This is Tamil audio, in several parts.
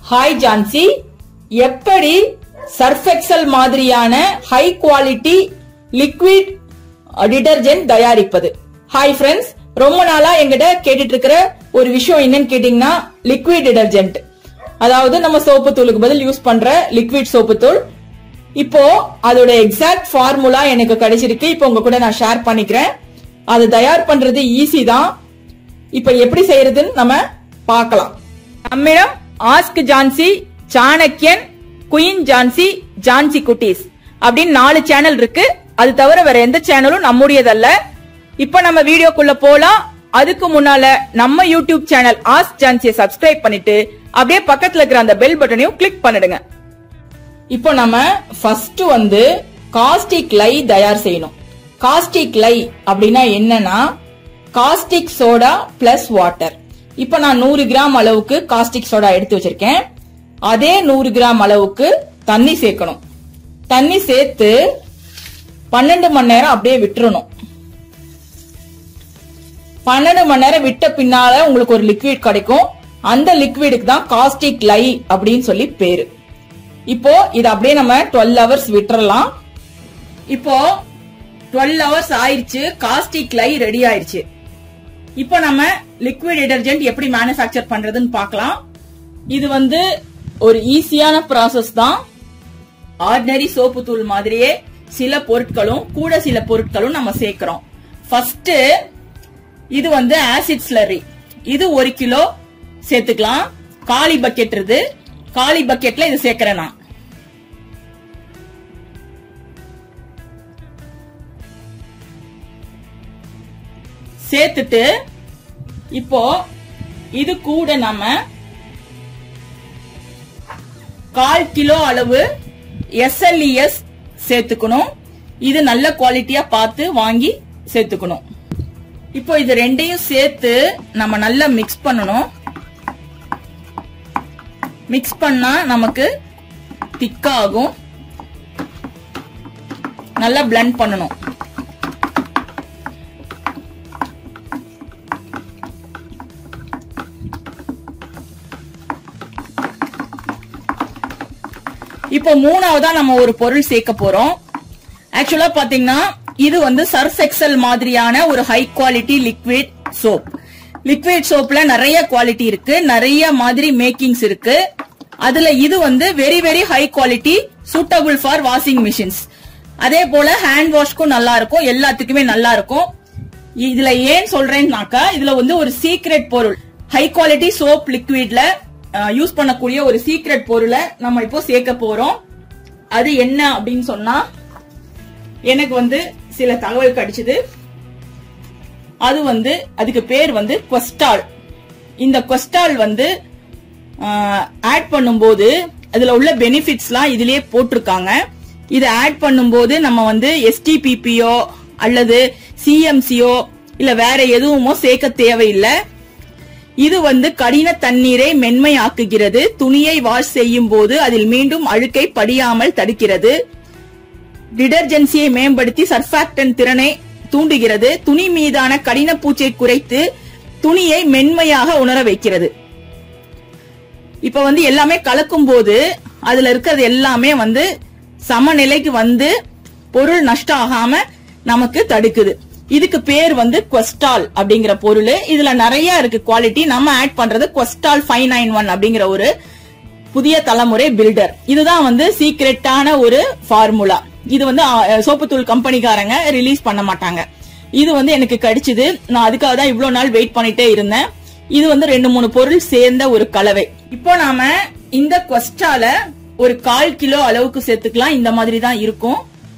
ஹாய் ஜான்சி எப்படி சர்ஃபெக்சல் மாதிரியான ஹை குவாலிட்டி லிக்விட் டிடர்ஜென்ட் தயாரிப்பது ஹாய் ஃப்ரெண்ட்ஸ் ரொம்ப நாளா எங்கிட்ட கேட்டுட்டு இருக்கிற ஒரு விஷயம் என்னன்னு கேட்டீங்கன்னா லிக்விட் டிடர்ஜென்ட் அதாவது நம்ம சோப்பு தூளுக்கு பதில் யூஸ் பண்ற லிக்விட் சோப்பு தூள் இப்போ அதோட எக்ஸாக்ட் ஃபார்முலா எனக்கு கிடைச்சிருக்கு இப்போ உங்க கூட நான் ஷேர் பண்ணிக்கிறேன் அது தயார் பண்றது ஈஸி தான் இப்ப எப்படி செய்யறதுன்னு நம்ம பார்க்கலாம் நம்மிடம் ஆஸ்க் ஜான்சி சாணக்கியன் குயின் ஜான்சி ஜான்சி குட்டீஸ் அப்படின்னு நாலு சேனல் இருக்கு அது தவிர வேற எந்த சேனலும் நம்முடையதல்ல இப்ப நம்ம வீடியோக்குள்ள போலாம் அதுக்கு முன்னால நம்ம யூடியூப் சேனல் ஆஸ்க் ஜான்சியை சப்ஸ்கிரைப் பண்ணிட்டு அப்படியே பக்கத்துல இருக்கிற அந்த பெல் பட்டனையும் கிளிக் பண்ணிடுங்க இப்போ நம்ம ஃபர்ஸ்ட் வந்து காஸ்டிக் லை தயார் செய்யணும் காஸ்டிக் லை அப்படின்னா என்னன்னா காஸ்டிக் சோடா பிளஸ் வாட்டர் இப்போ நான் நூறு கிராம் அளவுக்கு காஸ்டிக் சோடா எடுத்து வச்சிருக்கேன் அதே நூறு கிராம் அளவுக்கு தண்ணி சேர்க்கணும் தண்ணி சேர்த்து பன்னெண்டு மணி நேரம் அப்படியே விட்டுறணும் பன்னெண்டு மணி நேரம் விட்ட பின்னால உங்களுக்கு ஒரு லிக்விட் கிடைக்கும் அந்த லிக்விடுக்கு தான் காஸ்டிக் லை அப்படின்னு சொல்லி பேரு இப்போ இது அப்படியே நம்ம டுவெல் ஹவர்ஸ் விட்டுறலாம் இப்போ டுவெல் ஹவர்ஸ் ஆயிருச்சு காஸ்டிக் லை ரெடி ஆயிருச்சு இப்போ நம்ம லிக்விட் டிடர்ஜென்ட் எப்படி மேனுஃபேக்சர் பண்றதுன்னு பார்க்கலாம் இது வந்து ஒரு ஈஸியான ப்ராசஸ் தான் ஆர்டினரி சோப்பு தூள் மாதிரியே சில பொருட்களும் கூட சில பொருட்களும் நம்ம சேர்க்கிறோம் ஃபர்ஸ்ட் இது வந்து ஆசிட் ஸ்லரி இது ஒரு கிலோ சேர்த்துக்கலாம் காலி பக்கெட் இது காலி பக்கெட்ல இது சேர்க்கிறேன் நான் சேர்த்துட்டு இப்போ இது கூட நம்ம கால் கிலோ அளவு எஸ்எல்இஎஸ் சேர்த்துக்கணும் இது நல்ல குவாலிட்டியா பார்த்து வாங்கி சேர்த்துக்கணும் இப்போ இது ரெண்டையும் சேர்த்து நம்ம நல்லா மிக்ஸ் பண்ணணும் மிக்ஸ் பண்ணா நமக்கு திக்காகும் நல்லா blend பண்ணணும் இப்போ மூணாவதா நம்ம ஒரு பொருள் சேர்க்க போறோம் ஆக்சுவலா பாத்தீங்கன்னா இது வந்து சர்ஃப் எக்ஸல் மாதிரியான ஒரு high quality liquid soap liquid சோப்ல நிறைய குவாலிட்டி இருக்கு நிறைய மாதிரி மேக்கிங்ஸ் இருக்கு அதுல இது வந்து very very high quality suitable for washing machines அதே போல ஹேண்ட் வாஷ்க்கும் நல்லா இருக்கும் எல்லாத்துக்குமே நல்லா இருக்கும் இதுல ஏன் சொல்றேன்னாக்கா இதுல வந்து ஒரு சீக்ரெட் பொருள் ஹை குவாலிட்டி சோப் லிக்விட்ல யூஸ் பண்ணக்கூடிய ஒரு சீக்ரெட் பொருளை நம்ம இப்போ சேர்க்க போறோம் அது என்ன அப்படின்னு சொன்னா எனக்கு வந்து சில தகவல் கிடைச்சது அது வந்து அதுக்கு பேர் வந்து கொஸ்டால் இந்த கொஸ்டால் வந்து ஆட் பண்ணும்போது அதுல உள்ள பெனிஃபிட்ஸ்லாம் இதுலயே போட்டிருக்காங்க இதை ஆட் பண்ணும்போது நம்ம வந்து எஸ்டிபிபியோ அல்லது சிஎம்சியோ இல்ல வேற எதுவுமோ சேர்க்க தேவையில்லை இது வந்து கடின தண்ணீரை மென்மையாக்குகிறது துணியை வாஷ் செய்யும் போது அதில் மீண்டும் அழுக்கை படியாமல் தடுக்கிறது டிடர்ஜென்சியை மேம்படுத்தி சர்ஃபாக்டன் திறனை தூண்டுகிறது துணி மீதான கடின பூச்சை குறைத்து துணியை மென்மையாக உணர வைக்கிறது இப்ப வந்து எல்லாமே கலக்கும் போது அதுல இருக்கிறது எல்லாமே வந்து சமநிலைக்கு வந்து பொருள் நஷ்டம் ஆகாம நமக்கு தடுக்குது இதுக்கு பேர் வந்து கொஸ்டால் அப்படிங்கிற பொருள் இதுல நிறைய இருக்கு குவாலிட்டி நம்ம ஆட் பண்றது கொஸ்டால் ஃபைவ் நைன் ஒன் அப்படிங்கிற ஒரு புதிய தலைமுறை பில்டர் இதுதான் வந்து சீக்ரெட்டான ஒரு ஃபார்முலா இது வந்து சோப்புத்தூள் கம்பெனிக்காரங்க ரிலீஸ் பண்ண மாட்டாங்க இது வந்து எனக்கு கிடைச்சது நான் அதுக்காக தான் இவ்வளவு நாள் வெயிட் பண்ணிட்டே இருந்தேன் இது வந்து ரெண்டு மூணு பொருள் சேர்ந்த ஒரு கலவை இப்போ நாம இந்த கொஸ்டால ஒரு கால் கிலோ அளவுக்கு சேர்த்துக்கலாம் இந்த மாதிரி தான் இருக்கும்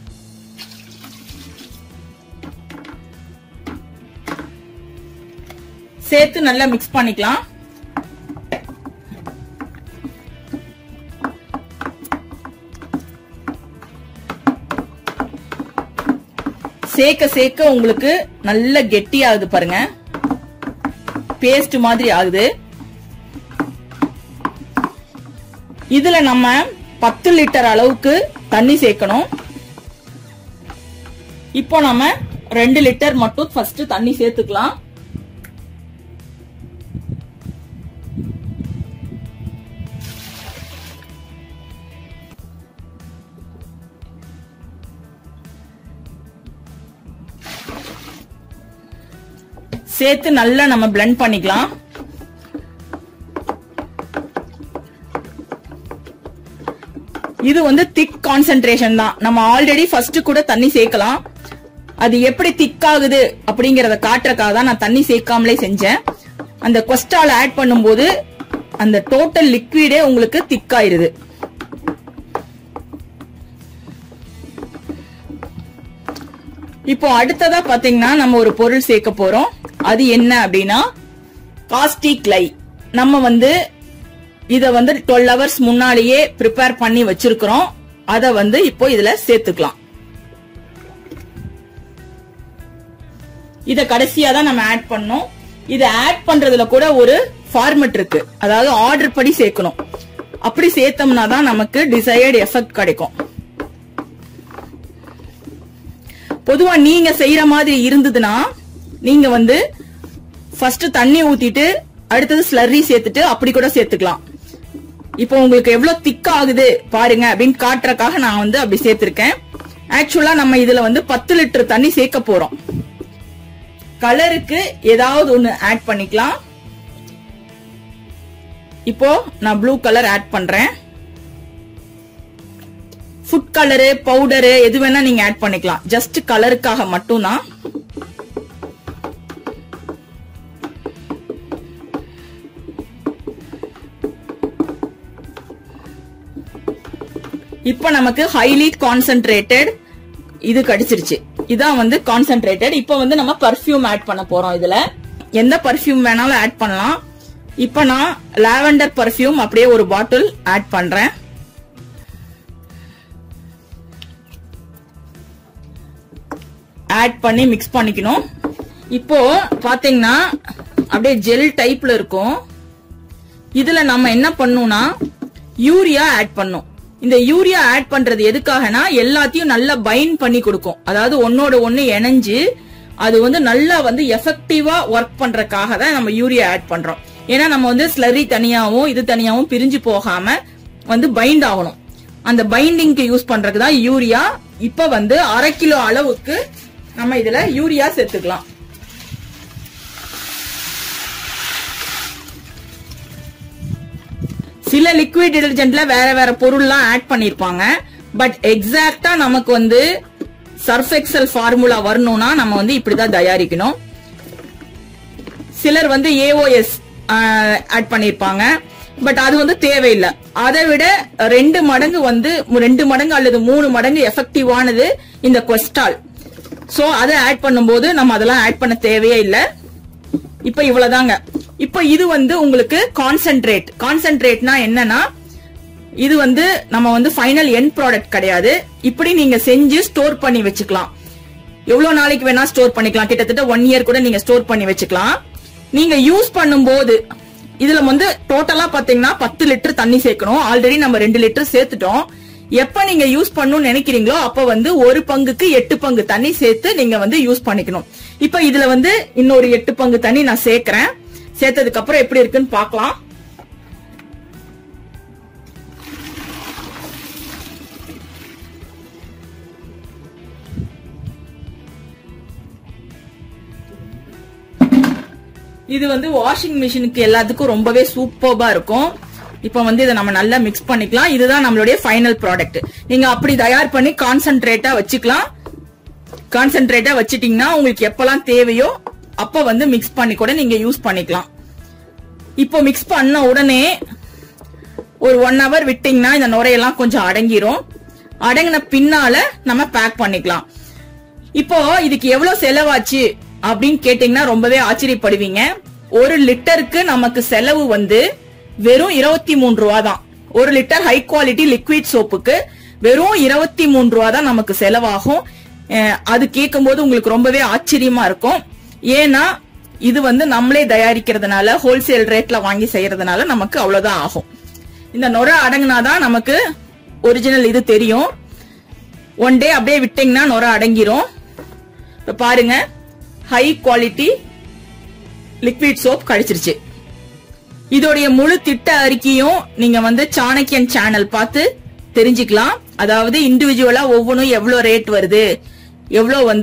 சேர்த்து நல்லா மிக்ஸ் பண்ணிக்கலாம் சேர்க்க சேர்க்க உங்களுக்கு நல்ல கெட்டி ஆகுது பாருங்க பேஸ்ட் மாதிரி ஆகுது இதுல நம்ம பத்து லிட்டர் அளவுக்கு தண்ணி சேர்க்கணும் இப்போ நம்ம ரெண்டு லிட்டர் மட்டும் ஃபர்ஸ்ட் தண்ணி சேர்த்துக்கலாம் சேர்த்து நல்லா நம்ம blend பண்ணிக்கலாம் இது வந்து திக் கான்சென்ட்ரேஷன் தான் நம்ம ஆல்ரெடி ஃபர்ஸ்ட் கூட தண்ணி சேர்க்கலாம் அது எப்படி திக் ஆகுது அப்படிங்கறத காட்டுறக்காக தான் நான் தண்ணி சேர்க்காமலே செஞ்சேன் அந்த கொஸ்டால் ஆட் பண்ணும்போது அந்த டோட்டல் லிக்விடே உங்களுக்கு திக் ஆயிருது இப்போ அடுத்ததா பாத்தீங்கன்னா நம்ம ஒரு பொருள் சேர்க்க போறோம் அது என்ன அப்படின்னா காஸ்டிக் லை நம்ம வந்து இத வந்து டுவெல் ஹவர்ஸ் முன்னாடியே ப்ரிப்பேர் பண்ணி வச்சிருக்கிறோம் அத வந்து இப்போ இதுல சேர்த்துக்கலாம் இத கடைசியா தான் நம்ம ஆட் பண்ணோம் இத ஆட் பண்றதுல கூட ஒரு ஃபார்மெட் இருக்கு அதாவது ஆர்டர் படி சேர்க்கணும் அப்படி சேர்த்தோம்னா தான் நமக்கு டிசையர்டு எஃபெக்ட் கிடைக்கும் பொதுவா நீங்க செய்யற மாதிரி இருந்ததுன்னா நீங்க வந்து ஃபர்ஸ்ட் தண்ணி ஊத்திட்டு அடுத்தது ஸ்லர்ரி சேர்த்துட்டு அப்படி கூட சேர்த்துக்கலாம் இப்போ உங்களுக்கு எவ்வளவு திக் ஆகுது பாருங்க அப்படின்னு காட்டுறக்காக நான் வந்து அப்படி சேர்த்திருக்கேன் ஆக்சுவலா நம்ம இதுல வந்து பத்து லிட்டர் தண்ணி சேர்க்க போறோம் கலருக்கு ஏதாவது ஒண்ணு ஆட் பண்ணிக்கலாம் இப்போ நான் ப்ளூ கலர் ஆட் பண்றேன் ஃபுட் கலரு பவுடரு எது வேணா நீங்க ஆட் பண்ணிக்கலாம் ஜஸ்ட் கலருக்காக மட்டும்தான் இப்ப நமக்கு ஹைலி கான்சென்ட்ரேட்டட் இது கிடைச்சிருச்சு இதான் வந்து கான்சென்ட்ரேட்டட் இப்ப வந்து நம்ம பர்ஃபியூம் ஆட் பண்ண போறோம் இதுல எந்த பர்ஃபியூம் வேணாலும் ஆட் பண்ணலாம் இப்ப நான் லாவெண்டர் பர்ஃபியூம் அப்படியே ஒரு பாட்டில் ஆட் பண்றேன் ஆட் பண்ணி மிக்ஸ் பண்ணிக்கணும் இப்போ பாத்தீங்கன்னா அப்படியே ஜெல் டைப்ல இருக்கும் இதுல நம்ம என்ன பண்ணணும்னா யூரியா ஆட் பண்ணும் இந்த யூரியா ஆட் பண்றது எதுக்காகனா எல்லாத்தையும் நல்லா பைண்ட் பண்ணி கொடுக்கும் அதாவது ஒன்னோட ஒண்ணு இணைஞ்சு அது வந்து நல்லா வந்து எஃபெக்டிவா ஒர்க் பண்றதுக்காக தான் நம்ம யூரியா ஆட் பண்றோம் ஏன்னா நம்ம வந்து ஸ்லரி தனியாவும் இது தனியாவும் பிரிஞ்சு போகாம வந்து பைண்ட் ஆகணும் அந்த பைண்டிங்க்கு யூஸ் பண்றதுக்கு தான் யூரியா இப்ப வந்து அரை கிலோ அளவுக்கு நம்ம இதுல யூரியா சேர்த்துக்கலாம் சில லிக்விட் டிடர்ஜென்ட்ல வேற வேற பொருள்லாம் ஆட் பண்ணிருப்பாங்க பட் எக்ஸாக்டா நமக்கு வந்து சர்ஃப் எக்ஸல் ஃபார்முலா வரணும்னா நம்ம வந்து இப்படிதான் தயாரிக்கணும் சிலர் வந்து ஏஓஎஸ் ஆட் பண்ணிருப்பாங்க பட் அது வந்து தேவையில்லை அதை விட ரெண்டு மடங்கு வந்து ரெண்டு மடங்கு அல்லது மூணு மடங்கு எஃபெக்டிவானது இந்த கொஸ்டால் சோ அதை ஆட் பண்ணும்போது நம்ம அதெல்லாம் ஆட் பண்ண தேவையே இல்லை இப்ப இவ்வளவுதாங்க இப்ப இது வந்து உங்களுக்கு கான்சென்ட்ரேட் கான்சென்ட்ரேட்னா என்னன்னா இது வந்து நம்ம வந்து ஃபைனல் எண்ட் ப்ராடக்ட் கிடையாது இப்படி நீங்க செஞ்சு ஸ்டோர் பண்ணி வச்சுக்கலாம் எவ்வளவு நாளைக்கு வேணா ஸ்டோர் பண்ணிக்கலாம் கிட்டத்தட்ட ஒன் இயர் கூட நீங்க ஸ்டோர் பண்ணி வச்சுக்கலாம் நீங்க யூஸ் பண்ணும்போது இதுல வந்து டோட்டலா பாத்தீங்கன்னா பத்து லிட்டர் தண்ணி சேர்க்கணும் ஆல்ரெடி நம்ம ரெண்டு லிட்டர் சேர்த்துட்டோம் எப்ப நீங்க யூஸ் பண்ணணும்னு நினைக்கிறீங்களோ அப்ப வந்து ஒரு பங்குக்கு எட்டு பங்கு தண்ணி சேர்த்து நீங்க வந்து யூஸ் பண்ணிக்கணும் இப்ப இதுல வந்து இன்னொரு எட்டு பங்கு தண்ணி நான் சேர்க்கிறேன் சேர்த்ததுக்கு அப்புறம் எப்படி இருக்குன்னு பார்க்கலாம் இது வந்து வாஷிங் மிஷினுக்கு எல்லாத்துக்கும் ரொம்பவே சூப்பர்பா இருக்கும் இப்போ வந்து இதை நம்ம நல்லா மிக்ஸ் பண்ணிக்கலாம் இதுதான் நம்மளுடைய ஃபைனல் ப்ராடக்ட் நீங்க அப்படி தயார் பண்ணி கான்சென்ட்ரேட்டா வச்சுக்கலாம் கான்சென்ட்ரேட்டா வச்சிட்டீங்கன்னா உங்களுக்கு எப்பெல்லாம் தேவையோ அப்ப வந்து மிக்ஸ் பண்ணி கூட நீங்க யூஸ் பண்ணிக்கலாம் இப்போ மிக்ஸ் பண்ண உடனே ஒரு ஒன் ஹவர் விட்டீங்கன்னா இந்த நுரையெல்லாம் கொஞ்சம் அடங்கிரும் அடங்கின பின்னால நம்ம பேக் பண்ணிக்கலாம் இப்போ இதுக்கு எவ்வளவு செலவாச்சு அப்படின்னு கேட்டீங்கன்னா ரொம்பவே ஆச்சரியப்படுவீங்க ஒரு லிட்டருக்கு நமக்கு செலவு வந்து வெறும் இருபத்தி மூணு ரூபா தான் ஒரு லிட்டர் ஹை குவாலிட்டி லிக்விட் சோப்புக்கு வெறும் இருபத்தி மூணு ரூபா தான் நமக்கு செலவாகும் அஹ் அது கேட்கும்போது உங்களுக்கு ரொம்பவே ஆச்சரியமா இருக்கும் ஏன்னா இது வந்து நம்மளே தயாரிக்கிறதுனால ஹோல்சேல் ரேட்ல வாங்கி செய்யறதுனால நமக்கு அவ்வளவுதான் ஆகும் இந்த நுரை அடங்குனாதான் நமக்கு ஒரிஜினல் இது தெரியும் ஒன் டே அப்படியே விட்டீங்கன்னா நுரை அடங்கிரும் இப்ப பாருங்க ஹை குவாலிட்டி லிக்விட் சோப் கிடைச்சிருச்சு இதோடைய முழு திட்ட அறிக்கையும் நீங்க வந்து சாணக்கியன் சேனல் பார்த்து தெரிஞ்சுக்கலாம் அதாவது இண்டிவிஜுவலா ஒவ்வொன்றும் எவ்வளவு ரேட் வருது எவ்வளவு வந்து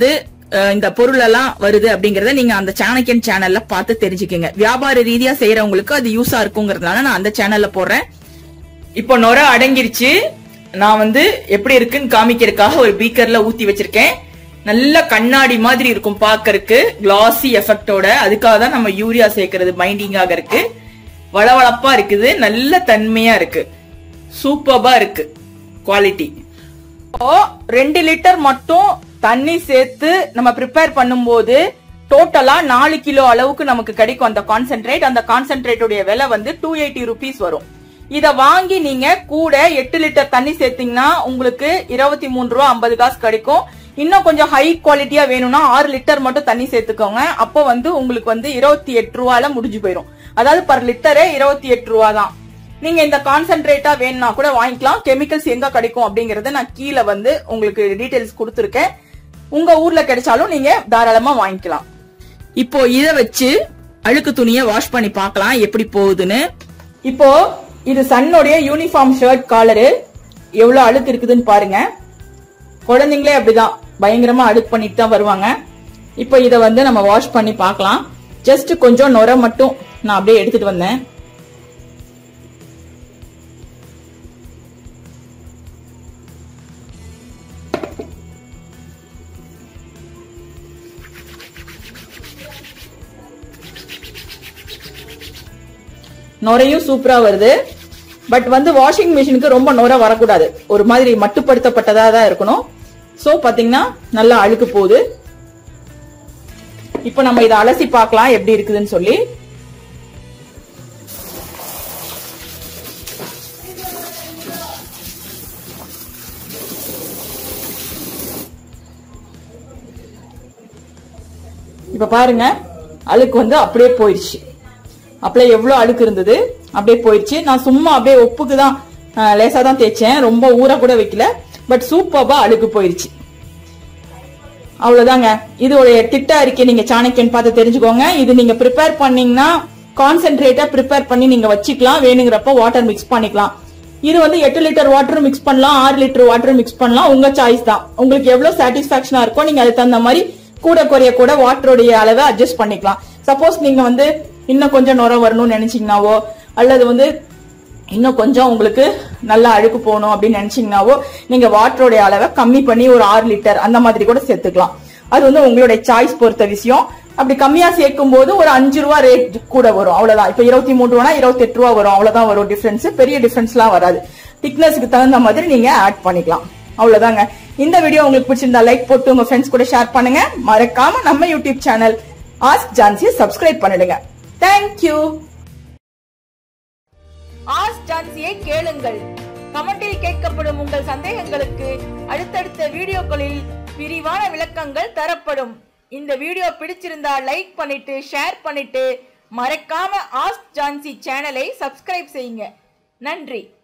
அஹ், இந்த பொருள் எல்லாம் வருது அப்படிங்கறத நீங்க அந்த சாணக்கியன் சேனல்ல பார்த்து தெரிஞ்சுக்கங்க வியாபார ரீதியா செய்யறவங்களுக்கு அது யூஸா இருக்குங்கிறதுனால நான் அந்த சேனல்ல போடுறேன் இப்போ நொர அடங்கிருச்சு நான் வந்து எப்படி இருக்குன்னு காமிக்கிறதுக்காக ஒரு பீக்கர்ல ஊத்தி வச்சிருக்கேன் நல்ல கண்ணாடி மாதிரி இருக்கும் பாக்கறதுக்கு கிளாசி எஃபெக்டோட அதுக்காக தான் நம்ம யூரியா சேர்க்கறது பைண்டிங்காக இருக்கு வளவளப்பா இருக்குது நல்ல தன்மையா இருக்கு சூப்பர்பா இருக்கு குவாலிட்டி இப்போ ரெண்டு லிட்டர் மட்டும் தண்ணி சேர்த்து நம்ம ப்ரிப்பேர் பண்ணும்போது டோட்டலா நாலு கிலோ அளவுக்கு நமக்கு கிடைக்கும் அந்த கான்சென்ட்ரேட் அந்த கான்சென்ட்ரேட்டுடைய விலை வந்து டூ எயிட்டி ருபீஸ் வரும் இத வாங்கி நீங்க கூட எட்டு லிட்டர் தண்ணி சேர்த்தீங்கன்னா உங்களுக்கு இருபத்தி மூணு ரூபா ஐம்பது காசு கிடைக்கும் இன்னும் கொஞ்சம் ஹை குவாலிட்டியா வேணும்னா ஆறு லிட்டர் மட்டும் தண்ணி சேர்த்துக்கோங்க அப்போ வந்து உங்களுக்கு வந்து இருபத்தி எட்டு ரூபால முடிஞ்சு போயிடும் அதாவது பர் லிட்டரே இருபத்தி எட்டு ரூபா தான் நீங்க இந்த கான்சென்ட்ரேட்டா வேணும்னா கூட வாங்கிக்கலாம் கெமிக்கல்ஸ் எங்க கிடைக்கும் அப்படிங்கறத நான் கீழே வந்து உங்களுக்கு டீடைல்ஸ் கொடுத்துருக்கேன் உங்க ஊர்ல கிடைச்சாலும் நீங்க தாராளமா வாங்கிக்கலாம் இப்போ இத வச்சு அழுக்கு துணியை வாஷ் பண்ணி பார்க்கலாம் எப்படி போகுதுன்னு இப்போ இது சன்னுடைய யூனிஃபார்ம் ஷர்ட் காலரு எவ்வளவு அழுக்கு இருக்குதுன்னு பாருங்க குழந்தைங்களே அப்படிதான் பயங்கரமா அழுக்கு பண்ணிட்டு தான் வருவாங்க இப்போ இத வந்து நம்ம வாஷ் பண்ணி பார்க்கலாம் ஜஸ்ட் கொஞ்சம் நுர மட்டும் நான் அப்படியே எடுத்துட்டு வந்தேன் நுரையும் சூப்பரா வருது பட் வந்து வாஷிங் மிஷினுக்கு ரொம்ப நுரை வரக்கூடாது ஒரு மாதிரி மட்டுப்படுத்தப்பட்டதா தான் இருக்கணும் சோ பாத்தீங்கன்னா நல்லா அழுக்கு போகுது இப்போ நம்ம இதை அலசி பார்க்கலாம் எப்படி இருக்குதுன்னு சொல்லி இப்ப பாருங்க அழுக்கு வந்து அப்படியே போயிடுச்சு அப்படியே எவ்வளவு அழுக்கு இருந்தது அப்படியே போயிடுச்சு நான் சும்மா அப்படியே ஒப்புக்கு தான் லேசா தான் தேய்ச்சேன் ரொம்ப ஊற கூட வைக்கல பட் சூப்பர்பா அழுக்கு போயிடுச்சு அவ்வளவுதாங்க இதோடைய திட்ட அறிக்கை நீங்க சாணக்கியன் பார்த்து தெரிஞ்சுக்கோங்க இது நீங்க ப்ரிப்பேர் பண்ணீங்கன்னா கான்சென்ட்ரேட்டா ப்ரிப்பேர் பண்ணி நீங்க வச்சுக்கலாம் வேணுங்கிறப்ப வாட்டர் மிக்ஸ் பண்ணிக்கலாம் இது வந்து எட்டு லிட்டர் வாட்டர் மிக்ஸ் பண்ணலாம் ஆறு லிட்டர் வாட்டர் மிக்ஸ் பண்ணலாம் உங்க சாய்ஸ் தான் உங்களுக்கு எவ்வளவு சாட்டிஸ்பாக்சனா இருக்கோ நீங்க அதுக்கு தகுந்த மாதிரி கூட குறைய கூட வாட்டருடைய அளவை அட்ஜஸ்ட் பண்ணிக்கலாம் சப்போஸ் நீங்க வந்து இன்னும் கொஞ்சம் நுர வரணும்னு நினைச்சீங்கன்னாவோ அல்லது வந்து இன்னும் கொஞ்சம் உங்களுக்கு நல்லா அழுக்கு போகணும் அப்படின்னு நினைச்சீங்கன்னாவோ நீங்க வாட்டருடைய அளவை கம்மி பண்ணி ஒரு ஆறு லிட்டர் அந்த மாதிரி கூட சேர்த்துக்கலாம் அது வந்து உங்களுடைய சாய்ஸ் பொறுத்த விஷயம் அப்படி கம்மியா சேர்க்கும் போது ஒரு அஞ்சு ரூபா ரேட் கூட வரும் அவ்வளவுதான் இப்ப இருபத்தி மூணு ரூபா இருபத்தி எட்டு ரூபா வரும் அவ்வளவுதான் வரும் டிஃபரன்ஸ் பெரிய டிஃபரன்ஸ்லாம் வராது திக்னஸ்க்கு தகுந்த மாதிரி நீங்க ஆட் பண்ணிக்கலாம் அவ்வளவுதாங்க இந்த வீடியோ உங்களுக்கு பிடிச்சிருந்தா லைக் போட்டு உங்க ஃப்ரெண்ட்ஸ் கூட ஷேர் பண்ணுங்க மறக்காம நம்ம யூடியூப் சேனல் ஆஸ்க் ஜான்சியை சப்ஸ்கிரைப் பண்ணிடுங்க தேங்க்யூ ஆஸ் ஜான்சியை கேளுங்கள் கமெண்டில் கேட்கப்படும் உங்கள் சந்தேகங்களுக்கு அடுத்தடுத்த வீடியோக்களில் விரிவான விளக்கங்கள் தரப்படும் இந்த வீடியோ பிடிச்சிருந்தா லைக் பண்ணிட்டு ஷேர் பண்ணிட்டு மறக்காம ஆஸ்க் ஜான்சி சேனலை சப்ஸ்கிரைப் செய்யுங்க நன்றி